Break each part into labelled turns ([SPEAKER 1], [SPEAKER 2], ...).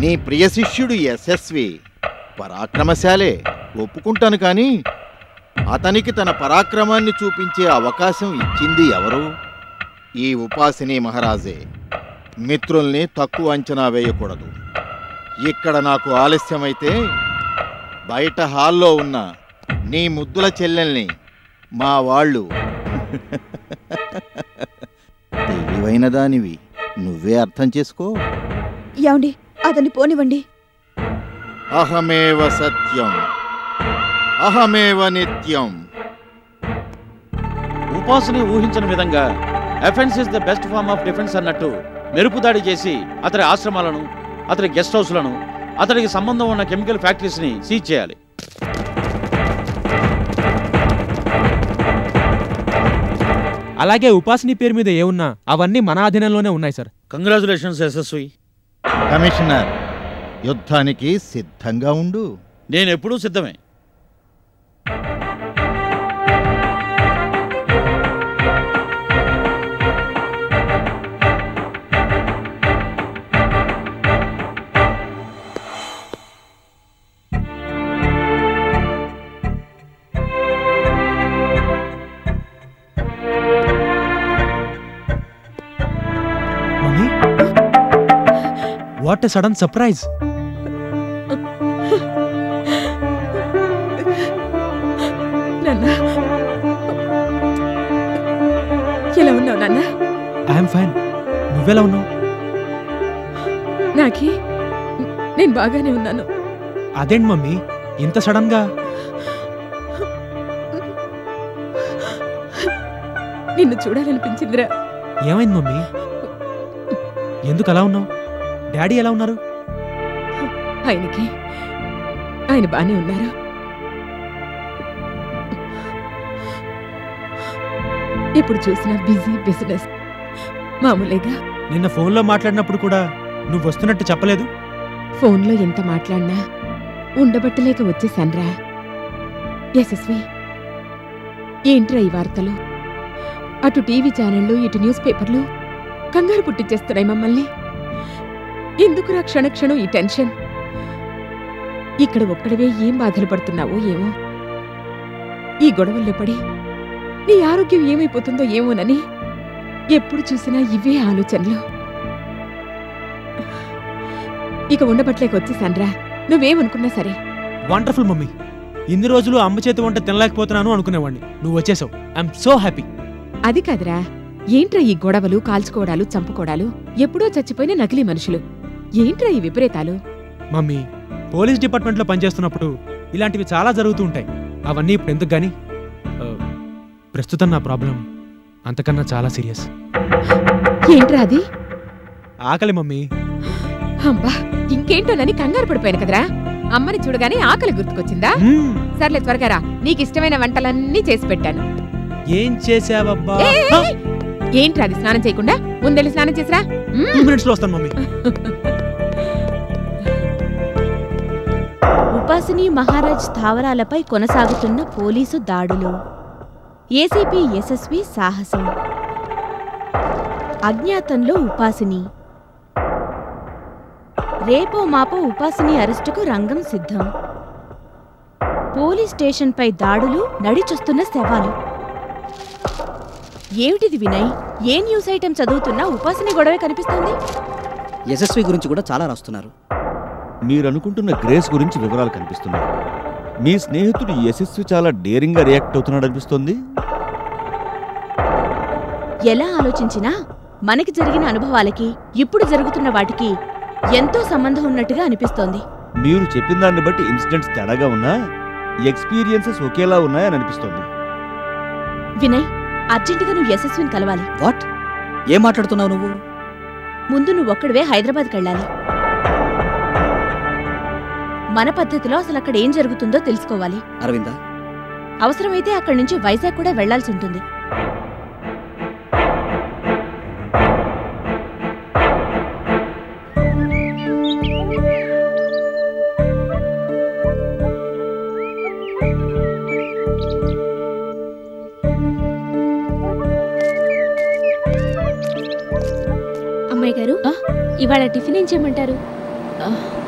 [SPEAKER 1] నీ ప్రియ శిష్యుడు యశస్వి పరాక్రమశాలే ఒప్పుకుంటాను కానీ అతనికి తన పరాక్రమాన్ని చూపించే అవకాశం ఇచ్చింది ఎవరు ఈ ఉపాసిని మహారాజే మిత్రుల్ని తక్కువ అంచనా వేయకూడదు ఇక్కడ నాకు ఆలస్యమైతే బయట హాల్లో ఉన్న నీ ముద్దుల చెల్లెల్ని మా వాళ్ళు తెలివైన దానివి నువ్వే అర్థం చేసుకో
[SPEAKER 2] ఏమండి అతన్ని పోనివ్వండి
[SPEAKER 1] అహమేవ సత్యం అహమేవ నిత్యం
[SPEAKER 3] ఉపాసని ఊహించిన విధంగా offence is the best form of defence అన్నట్టు మెరుపు దాడి చేసి అతడి ఆశ్రమాలను అతడి గెస్ట్ హౌస్లను అతడికి సంబంధం ఉన్న కెమికల్ ఫ్యాక్టరీస్ని సీజ్ చేయాలి
[SPEAKER 4] అలాగే ఉపాసిని పేరు మీద ఏ ఉన్నా అవన్నీ మన ఆధీనంలోనే ఉన్నాయి సార్
[SPEAKER 3] కంగ్రాచులేషన్స్ యశస్వి
[SPEAKER 1] కమిషనర్ యుద్ధానికి సిద్ధంగా ఉండు
[SPEAKER 3] నేను ఎప్పుడూ సిద్ధమే
[SPEAKER 4] mummy what a sudden surprise
[SPEAKER 2] నాన్న ఎలా ఉన్నావు నాన్న
[SPEAKER 4] ఐఎమ్ ఫైన్ నువ్వెలా ఉన్నావు
[SPEAKER 2] నాకి నేను బాగానే ఉన్నాను
[SPEAKER 4] అదేంటి మమ్మీ ఇంత సడన్ గా
[SPEAKER 2] నిన్ను చూడాలనిపించిందిరా
[SPEAKER 4] ఏమైంది మమ్మీ ఎందుకు అలా ఉన్నావు డాడీ ఎలా ఉన్నారు
[SPEAKER 2] ఆయనకి ఆయన బానే ఉన్నారు ఇప్పుడు చూసిన బిజీ బిజినెస్ మామూలేగా
[SPEAKER 4] నిన్న ఫోన్లో మాట్లాడినప్పుడు కూడా నువ్వు వస్తున్నట్టు చెప్పలేదు
[SPEAKER 2] ఫోన్లో ఎంత మాట్లాడినా ఉండబట్టలేక వచ్చేసాన్రా యశస్వి ఏంట్రా ఈ వార్తలు అటు టీవీ ఛానళ్ళు ఇటు న్యూస్ పేపర్లు కంగారు పుట్టించేస్తున్నాయి మమ్మల్ని ఎందుకురా క్షణక్షణం ఈ టెన్షన్ ఇక్కడ ఒక్కడవే ఏం బాధలు పడుతున్నావో ఏమో ఈ గొడవల్లో పడి నీ ఆరోగ్యం ఏమైపోతుందో ఏమోనని ఎప్పుడు చూసినా ఇవే ఆలోచనలు ఇక ఉండబట్లేక వచ్చేసాన్రా నువ్వేమనుకున్నా సరే
[SPEAKER 4] వండర్ఫుల్ మమ్మీ ఇన్ని రోజులు అమ్మ చేతి వంట తినలేకపోతున్నాను అనుకునేవాడిని నువ్వు వచ్చేసావు ఐఎమ్ సో హ్యాపీ
[SPEAKER 2] అది కాదురా ఏంట్రా ఈ గొడవలు కాల్చుకోవడాలు చంపుకోవడాలు ఎప్పుడో చచ్చిపోయిన నకిలీ మనుషులు ఏంట్రా ఈ విపరీతాలు
[SPEAKER 4] మమ్మీ పోలీస్ డిపార్ట్మెంట్లో పనిచేస్తున్నప్పుడు ఇలాంటివి చాలా జరుగుతూ ఉంటాయి అవన్నీ ఇప్పుడు ఎందుకు గాని ఆ, ప్రస్తుతం నా ప్రాబ్లం అంతకన్నా చాలా సీరియస్
[SPEAKER 2] ఏంట్రా అది
[SPEAKER 4] ఆకలి మమ్మీ
[SPEAKER 2] అబ్బా ఇంకేంటోనని కంగారు పడిపోయాను కదరా అమ్మని చూడగానే ఆకలి గుర్తుకొచ్చిందా
[SPEAKER 4] మ్మ్.
[SPEAKER 2] సర్లే త్వరగా రా నీకు ఇష్టమైన వంటలన్నీ చేసి పెట్టాను
[SPEAKER 4] ఏం చేసావబ్బా
[SPEAKER 2] ఏ, ఏ, ఏ! ఏంట్రా అది స్నానం చేయకుండా ముందెళ్ళి స్నానం చేసిరా మ్మ్.
[SPEAKER 4] టూ మినిట్స్ లో వస్తాను మమ్మీ
[SPEAKER 5] ఉపాసిని మహారాజ్ స్థావరాలపై కొనసాగుతున్న పోలీసు దాడులు ఏసీపీ యశస్వి సాహసం అజ్ఞాతంలో ఉపాసిని రేపో మాపో ఉపాసిని అరెస్టుకు రంగం సిద్ధం పోలీస్ స్టేషన్పై దాడులు నడిచొస్తున్న శవాలు ఏమిటిది వినయ్ ఏ న్యూస్ ఐటెం చదువుతున్నా ఉపాసిని గొడవే కనిపిస్తోంది
[SPEAKER 6] యశస్వి గురించి కూడా చాలా రాస్తున్నారు
[SPEAKER 7] మీరనుకుంటున్న గ్రేస్ గురించి వివరాలు కనిపిస్తున్నాయి మీ స్నేహితుడు యశస్వి చాలా డేరింగ్గా రియాక్ట్ అవుతున్నాడు అనిపిస్తోంది
[SPEAKER 5] ఎలా ఆలోచించినా మనకి జరిగిన అనుభవాలకి ఇప్పుడు జరుగుతున్న వాటికి ఎంతో సంబంధం ఉన్నట్టుగా అనిపిస్తోంది
[SPEAKER 7] మీరు చెప్పిన దాన్ని బట్టి ఇన్సిడెంట్స్ తేడాగా ఉన్నా ఎక్స్పీరియన్సెస్ ఒకేలా ఉన్నాయని అనిపిస్తోంది
[SPEAKER 5] వినయ్ అర్జెంటుగా నువ్వు యశస్విని కలవాలి
[SPEAKER 6] వాట్ ఏం మాట్లాడుతున్నావు నువ్వు
[SPEAKER 5] ముందు నువ్వు ఒక్కడివే హైదరాబాద్కి వెళ్ళాలి మన పద్ధతిలో అసలు అక్కడ ఏం జరుగుతుందో తెలుసుకోవాలి
[SPEAKER 6] అరవింద
[SPEAKER 5] అవసరమైతే అక్కడి నుంచి వైజాగ్ కూడా వెళ్లాల్సి ఉంటుంది
[SPEAKER 8] అమ్మాయి గారు
[SPEAKER 5] ఆ?
[SPEAKER 8] ఇవాళ టిఫిన్ ఏం చేయమంటారు
[SPEAKER 5] ఆ,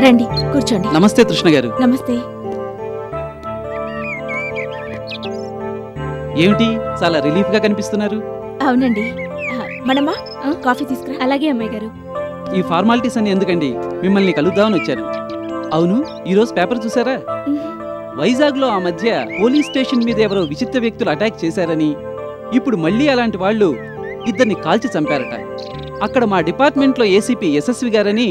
[SPEAKER 5] రండి కూర్చోండి
[SPEAKER 6] నమస్తే కృష్ణ గారు
[SPEAKER 5] నమస్తే
[SPEAKER 6] ఏమిటి చాలా రిలీఫ్ గా కనిపిస్తున్నారు
[SPEAKER 5] అవునండి ఆ, మనమ్మా కాఫీ తీసుకురా అలాగే అమ్మాయి గారు
[SPEAKER 6] ఈ ఫార్మాలిటీస్ అన్ని ఎందుకండి మిమ్మల్ని కలుద్దామని వచ్చాను అవును ఈరోజు పేపర్ చూసారా వైజాగ్ లో ఆ మధ్య పోలీస్ స్టేషన్ మీద ఎవరో విచిత్ర వ్యక్తులు అటాక్ చేశారని ఇప్పుడు మళ్ళీ అలాంటి వాళ్ళు ఇద్దరిని కాల్చి చంపారట అక్కడ మా డిపార్ట్మెంట్ లో ఏసీపీ యశస్వి గారని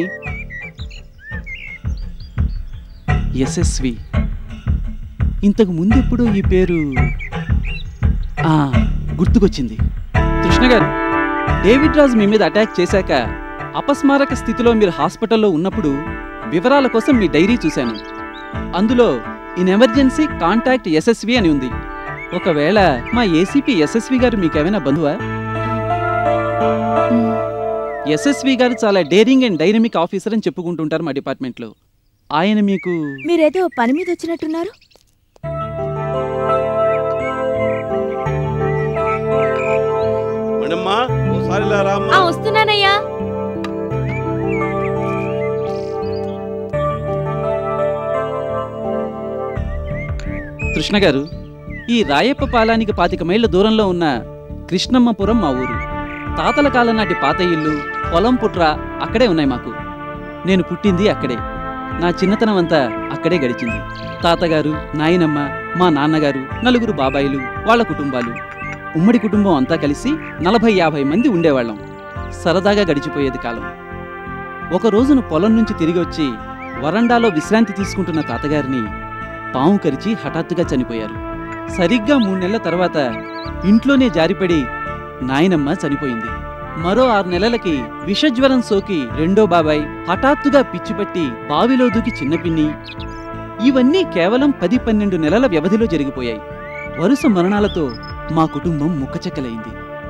[SPEAKER 6] యశస్వి ఇంతకు ముందు ఎప్పుడు ఈ పేరు ఆ గుర్తుకొచ్చింది కృష్ణ గారు డేవిడ్ రాజ్ మీ మీద అటాక్ చేశాక అపస్మారక స్థితిలో మీరు హాస్పిటల్లో ఉన్నప్పుడు వివరాల కోసం మీ డైరీ చూశాను అందులో ఇన్ ఎమర్జెన్సీ కాంటాక్ట్ యశస్వి అని ఉంది ఒకవేళ మా ఏసీపీ యశస్వి గారు మీకేమైనా బంధువా యశస్వి గారు చాలా డేరింగ్ అండ్ డైనమిక్ ఆఫీసర్ అని చెప్పుకుంటుంటారు మా డిపార్ట్మెంట్లో ఆయన మీకు
[SPEAKER 5] మీరేదో పని మీద వచ్చినట్టున్నారు
[SPEAKER 8] మణమ్మా ఓసారి ఇలా రామ్మా
[SPEAKER 5] ఆ వస్తున్నానయ్యా
[SPEAKER 6] కృష్ణ గారు ఈ రాయప్ప పాలానికి పాతిక మైళ్ళ దూరంలో ఉన్న కృష్ణమ్మపురం మా ఊరు తాతల కాలం నాటి పాత ఇల్లు పొలం పుట్ర అక్కడే ఉన్నాయి మాకు నేను పుట్టింది అక్కడే నా చిన్నతనం అంతా అక్కడే గడిచింది తాతగారు నాయనమ్మ మా నాన్నగారు నలుగురు బాబాయిలు వాళ్ళ కుటుంబాలు ఉమ్మడి కుటుంబం అంతా కలిసి నలభై యాభై మంది ఉండేవాళ్ళం సరదాగా గడిచిపోయేది కాలం ఒక రోజున పొలం నుంచి తిరిగి వచ్చి వరండాలో విశ్రాంతి తీసుకుంటున్న తాతగారిని పాము కరిచి హఠాత్తుగా చనిపోయారు సరిగ్గా మూడు నెలల తర్వాత ఇంట్లోనే జారిపడి నాయనమ్మ చనిపోయింది మరో ఆరు నెలలకి విషజ్వరం సోకి రెండో బాబాయ్ హఠాత్తుగా పిచ్చిపట్టి బావిలో దూకి చిన్నపిన్ని ఇవన్నీ కేవలం పది పన్నెండు నెలల వ్యవధిలో జరిగిపోయాయి వరుస మరణాలతో మా కుటుంబం ముక్కచెక్కలైంది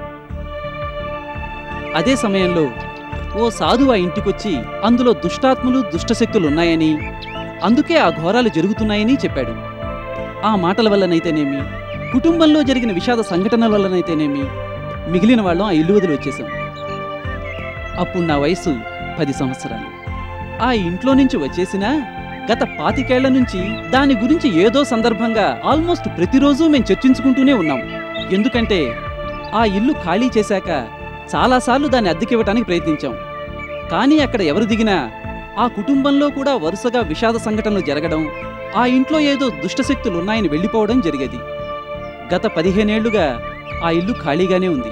[SPEAKER 6] అదే సమయంలో ఓ సాధువు ఆ ఇంటికొచ్చి అందులో దుష్టాత్ములు దుష్టశక్తులు ఉన్నాయని అందుకే ఆ ఘోరాలు జరుగుతున్నాయని చెప్పాడు ఆ మాటల వల్లనైతేనేమి కుటుంబంలో జరిగిన విషాద సంఘటనల వల్లనైతేనేమి మిగిలిన వాళ్ళం ఆ ఇల్లు వదిలి వచ్చేసాం అప్పుడు నా వయసు పది సంవత్సరాలు ఆ ఇంట్లో నుంచి వచ్చేసినా గత పాతికేళ్ల నుంచి దాని గురించి ఏదో సందర్భంగా ఆల్మోస్ట్ ప్రతిరోజు మేము చర్చించుకుంటూనే ఉన్నాం ఎందుకంటే ఆ ఇల్లు ఖాళీ చేశాక చాలాసార్లు దాన్ని అద్దెకివ్వటానికి ప్రయత్నించాం కానీ అక్కడ ఎవరు దిగినా ఆ కుటుంబంలో కూడా వరుసగా విషాద సంఘటనలు జరగడం ఆ ఇంట్లో ఏదో దుష్టశక్తులు ఉన్నాయని వెళ్ళిపోవడం జరిగేది గత పదిహేనేళ్లుగా ఆ ఇల్లు ఖాళీగానే ఉంది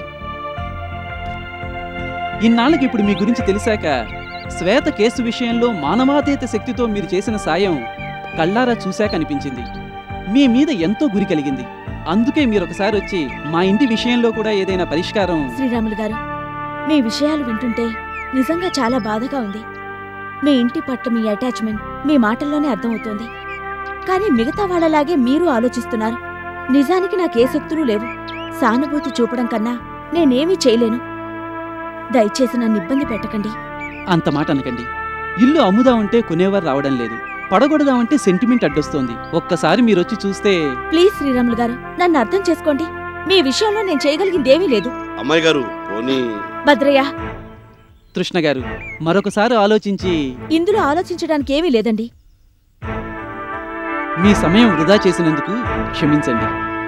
[SPEAKER 6] ఇన్నాళ్ళకి ఇప్పుడు మీ గురించి తెలిసాక శ్వేత కేసు విషయంలో మానవాతీత శక్తితో మీరు చేసిన సాయం కళ్ళారా చూశాక అనిపించింది మీ మీద ఎంతో గురి కలిగింది అందుకే మీరు ఒకసారి వచ్చి మా ఇంటి విషయంలో కూడా ఏదైనా పరిష్కారం
[SPEAKER 5] శ్రీరాములు గారు మీ విషయాలు వింటుంటే నిజంగా చాలా బాధగా ఉంది మీ ఇంటి పట్ల మీ అటాచ్మెంట్ మీ మాటల్లోనే అర్థమవుతోంది కానీ మిగతా వాళ్ళలాగే మీరు ఆలోచిస్తున్నారు నిజానికి నాకే శక్తులు లేవు సానుభూతి చూపడం కన్నా నేనేమీ చేయలేను దయచేసి నన్ను ఇబ్బంది పెట్టకండి
[SPEAKER 6] అంత మాట అనకండి ఇల్లు అమ్ముదామంటే కొనేవారు రావడం లేదు పడగొడదామంటే సెంటిమెంట్ అడ్డొస్తోంది ఒక్కసారి మీరొచ్చి చూస్తే
[SPEAKER 5] ప్లీజ్ శ్రీరాములు గారు నన్ను అర్థం చేసుకోండి మీ విషయంలో నేను చేయగలిగిందేమీ లేదు
[SPEAKER 8] అమ్మాయి గారు పోనీ
[SPEAKER 5] భద్రయ్య
[SPEAKER 6] తృష్ణ గారు మరొకసారి ఆలోచించి
[SPEAKER 5] ఇందులో ఆలోచించడానికి ఏమీ లేదండి
[SPEAKER 6] మీ సమయం వృధా చేసినందుకు క్షమించండి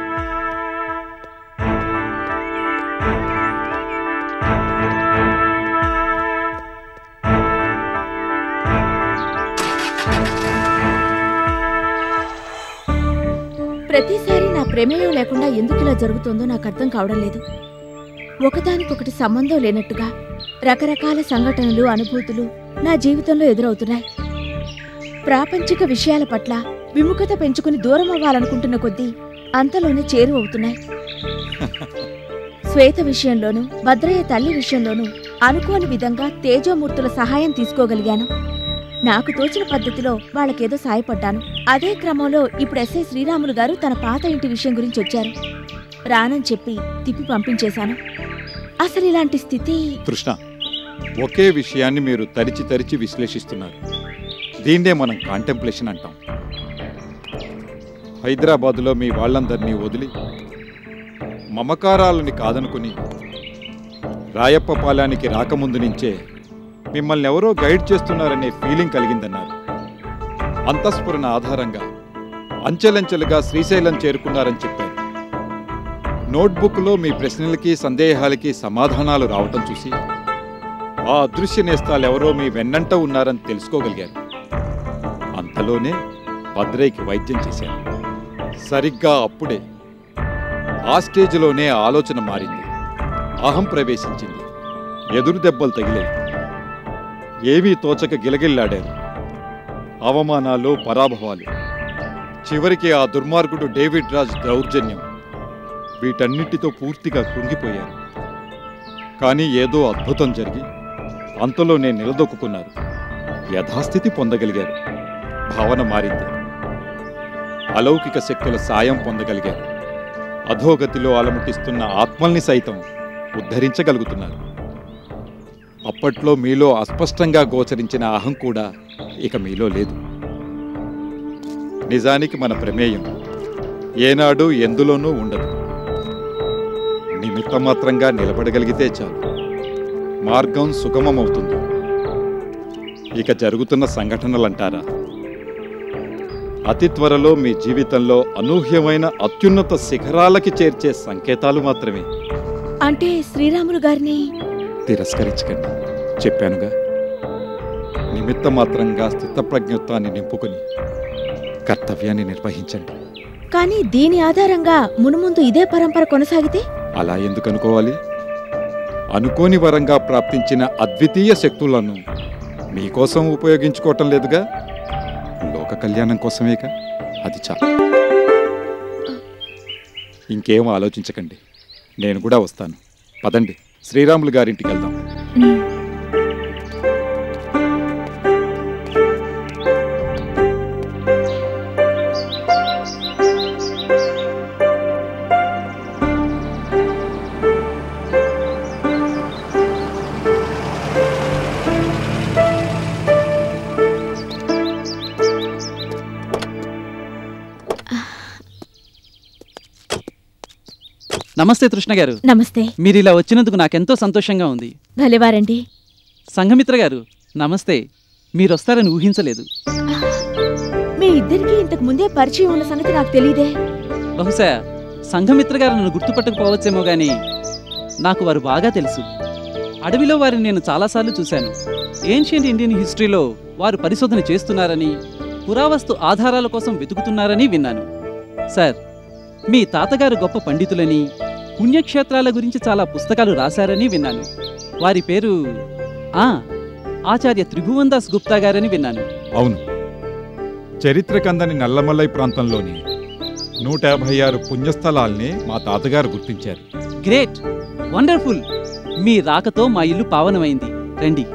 [SPEAKER 5] ప్రతిసారి నా ప్రమేయం లేకుండా ఎందుకు ఇలా జరుగుతుందో నాకు అర్థం కావడం లేదు ఒకదానికొకటి సంబంధం లేనట్టుగా రకరకాల సంఘటనలు అనుభూతులు నా జీవితంలో ఎదురవుతున్నాయి ప్రాపంచిక విషయాల పట్ల విముఖత పెంచుకుని దూరం అవ్వాలనుకుంటున్న కొద్దీ అంతలోనే చేరువవుతున్నాయి శ్వేత విషయంలోనూ భద్రయ్య తల్లి విషయంలోనూ అనుకోని విధంగా తేజోమూర్తుల సహాయం తీసుకోగలిగాను నాకు తోచిన పద్ధతిలో వాళ్ళకేదో సాయపడ్డాను అదే క్రమంలో ఇప్పుడు ఎస్ఐ శ్రీరాములు గారు తన పాత ఇంటి విషయం గురించి వచ్చారు రానని చెప్పి తిప్పి పంపించేశాను అసలు ఇలాంటి స్థితి
[SPEAKER 9] కృష్ణ ఒకే విషయాన్ని మీరు తరిచి తరిచి విశ్లేషిస్తున్నారు దీన్నే మనం కాంటెంప్లేషన్ అంటాం హైదరాబాదులో మీ వాళ్ళందరినీ వదిలి మమకారాలని కాదనుకుని రాయప్ప పాలానికి రాకముందు నుంచే మిమ్మల్ని ఎవరో గైడ్ చేస్తున్నారనే ఫీలింగ్ కలిగిందన్నారు అంతఃస్ఫురణ ఆధారంగా అంచెలంచెలుగా శ్రీశైలం చేరుకున్నారని చెప్పారు నోట్బుక్లో మీ ప్రశ్నలకి సందేహాలకి సమాధానాలు రావటం చూసి ఆ అదృశ్య నేస్తాలు ఎవరో మీ వెన్నంట ఉన్నారని తెలుసుకోగలిగారు అంతలోనే భద్రయ్యకి వైద్యం చేశారు సరిగ్గా అప్పుడే ఆ స్టేజ్లోనే ఆలోచన మారింది అహం ప్రవేశించింది ఎదురు దెబ్బలు తగిలాయి ఏమీ తోచక గిలగిల్లాడారు అవమానాలు పరాభవాలు చివరికి ఆ దుర్మార్గుడు డేవిడ్ రాజ్ దౌర్జన్యం వీటన్నిటితో పూర్తిగా కృంగిపోయారు కానీ ఏదో అద్భుతం జరిగి అంతలోనే నిలదొక్కున్నారు యథాస్థితి పొందగలిగారు భావన మారింది అలౌకిక శక్తుల సాయం పొందగలిగారు అధోగతిలో అలముటిస్తున్న ఆత్మల్ని సైతం ఉద్ధరించగలుగుతున్నారు అప్పట్లో మీలో అస్పష్టంగా గోచరించిన అహం కూడా ఇక మీలో లేదు నిజానికి మన ప్రమేయం ఏనాడు ఎందులోనూ ఉండదు నిమిత్తమాత్రంగా నిలబడగలిగితే చాలు మార్గం సుగమమవుతుంది ఇక జరుగుతున్న సంఘటనలంటారా అతి త్వరలో మీ జీవితంలో అనూహ్యమైన అత్యున్నత శిఖరాలకి చేర్చే సంకేతాలు మాత్రమే
[SPEAKER 5] అంటే శ్రీరాములు గారిని
[SPEAKER 9] తిరస్కరించకండి చెప్పానుగా నిమిత్త మాత్రంగా స్థితప్రజ్ఞత్వాన్ని నింపుకొని కర్తవ్యాన్ని నిర్వహించండి
[SPEAKER 5] కానీ దీని ఆధారంగా మునుముందు ఇదే పరంపర కొనసాగితే
[SPEAKER 9] అలా ఎందుకు అనుకోవాలి అనుకోని వరంగా ప్రాప్తించిన అద్వితీయ శక్తులను మీకోసం ఉపయోగించుకోవటం లేదుగా లోక కళ్యాణం కోసమేగా అది చాలు ఇంకేం ఆలోచించకండి నేను కూడా వస్తాను పదండి శ్రీరాములు గారింటికి వెళ్దాం
[SPEAKER 6] నమస్తే తృష్ణ గారు
[SPEAKER 5] నమస్తే
[SPEAKER 6] మీరు ఇలా వచ్చినందుకు నాకెంతో సంతోషంగా ఉంది
[SPEAKER 5] భలేవారండి
[SPEAKER 6] సంఘమిత్ర గారు నమస్తే మీరు వస్తారని ఊహించలేదు
[SPEAKER 5] మీ ఇద్దరికి ఇంతకు ముందే పరిచయం ఉన్న సంగతి నాకు తెలియదే
[SPEAKER 6] బహుశా సంఘమిత్ర గారు నన్ను గుర్తుపట్టకపోవచ్చేమో గాని నాకు వారు బాగా తెలుసు అడవిలో వారిని నేను చాలాసార్లు చూశాను ఏన్షియంట్ ఇండియన్ హిస్టరీలో వారు పరిశోధన చేస్తున్నారని పురావస్తు ఆధారాల కోసం వెతుకుతున్నారని విన్నాను సార్ మీ తాతగారు గొప్ప పండితులని పుణ్యక్షేత్రాల గురించి చాలా పుస్తకాలు రాశారని విన్నాను వారి పేరు ఆ ఆచార్య త్రిభువన్ దాస్ గుప్తా గారని విన్నాను
[SPEAKER 9] అవును చరిత్రకందని నల్లమల్లై ప్రాంతంలోని నూట యాభై ఆరు పుణ్యస్థలాల్ని మా తాతగారు గుర్తించారు
[SPEAKER 6] గ్రేట్ వండర్ఫుల్ మీ రాకతో మా ఇల్లు పావనమైంది రండి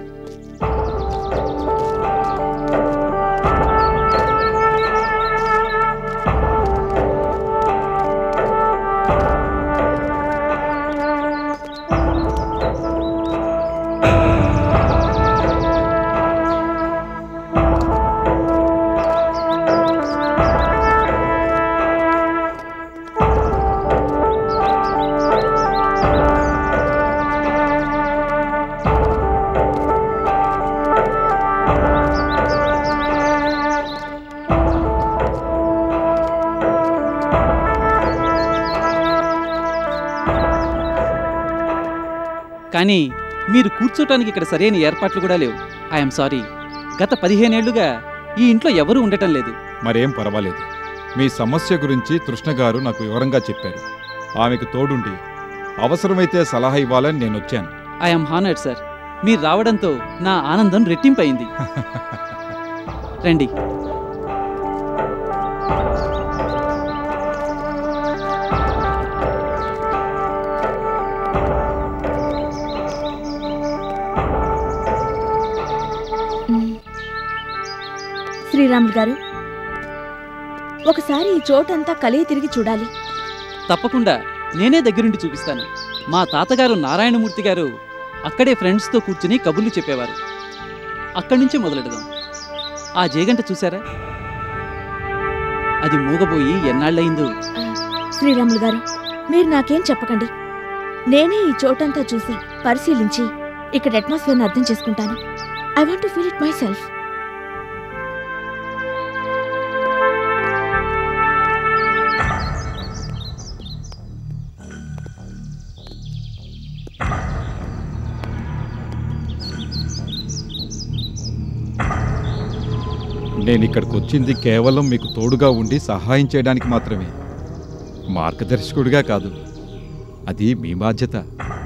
[SPEAKER 6] కానీ మీరు కూర్చోటానికి ఇక్కడ సరైన ఏర్పాట్లు కూడా లేవు ఐఎమ్ సారీ గత పదిహేనేళ్లుగా ఈ ఇంట్లో ఎవరూ ఉండటం లేదు
[SPEAKER 9] మరేం పర్వాలేదు మీ సమస్య గురించి తృష్ణ గారు నాకు వివరంగా చెప్పారు ఆమెకు తోడుండి అవసరమైతే సలహా ఇవ్వాలని నేను వచ్చాను
[SPEAKER 6] ఐఎమ్ హానర్డ్ సార్ మీరు రావడంతో నా ఆనందం రెట్టింపయింది రండి
[SPEAKER 5] శ్రీరాములు గారు ఒకసారి ఈ చోటంతా కలిగి తిరిగి చూడాలి
[SPEAKER 6] తప్పకుండా నేనే దగ్గరుండి చూపిస్తాను మా తాతగారు నారాయణమూర్తి గారు అక్కడే ఫ్రెండ్స్తో కూర్చుని కబుర్లు చెప్పేవారు అక్కడి నుంచి మొదలెడదాం ఆ జేగంట చూసారా అది మూగబోయి ఎన్నాళ్ళయిందో
[SPEAKER 5] శ్రీరాములు గారు మీరు నాకేం చెప్పకండి నేనే ఈ చోటంతా చూసి పరిశీలించి ఇక్కడ అట్మాస్ఫియర్ని అర్థం చేసుకుంటాను I want to feel it myself
[SPEAKER 9] నేను ఇక్కడికి వచ్చింది కేవలం మీకు తోడుగా ఉండి సహాయం చేయడానికి మాత్రమే మార్గదర్శకుడిగా కాదు అది మీ బాధ్యత